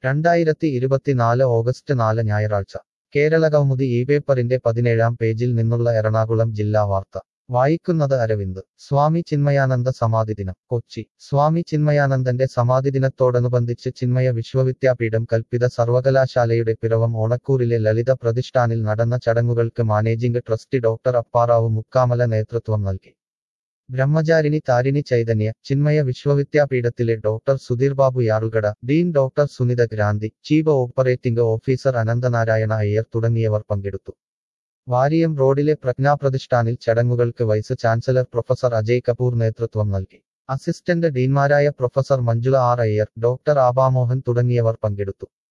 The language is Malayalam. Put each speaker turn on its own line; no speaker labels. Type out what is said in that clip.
രണ്ടായിരത്തി ഇരുപത്തിനാല് ഓഗസ്റ്റ് നാല് ഞായറാഴ്ച കേരള കൗമുദി ഈ പേപ്പറിന്റെ പതിനേഴാം പേജിൽ നിന്നുള്ള എറണാകുളം ജില്ലാ വാർത്ത വായിക്കുന്നത് അരവിന്ദ് സ്വാമി ചിന്മയാനന്ദ സമാധി ദിനം കൊച്ചി സ്വാമി ചിന്മയാനന്ദന്റെ സമാധി ദിനത്തോടനുബന്ധിച്ച് ചിന്മയ വിശ്വവിദ്യാപീഠം കൽപ്പിത സർവകലാശാലയുടെ പിറവം ഓണക്കൂറിലെ ലളിത പ്രതിഷ്ഠാനിൽ നടന്ന ചടങ്ങുകൾക്ക് managing trustee doctor Apparao Mukkamala നേതൃത്വം നൽകി ബ്രഹ്മചാരിണി താരിണി ചൈതന്യ ചിന്മയ വിശ്വവിദ്യാപീഠത്തിലെ ഡോക്ടർ സുധീർ ബാബു യാറുകട dean doctor Sunitha Granthi chief operating officer Ananthanarayana Iyer തുടങ്ങിയവർ പങ്കെടുത്തു വാരിയം റോഡിലെ പ്രജ്ഞാപ്രതിഷ്ഠാനിൽ ചടങ്ങുകൾക്ക് vice chancellor professor Ajay Kapoor നേതൃത്വം നൽകി അസിസ്റ്റന്റ് ഡീൻമാരായ professor Manjula R Iyer doctor Abhamohan തുടങ്ങിയവർ പങ്കെടുത്തു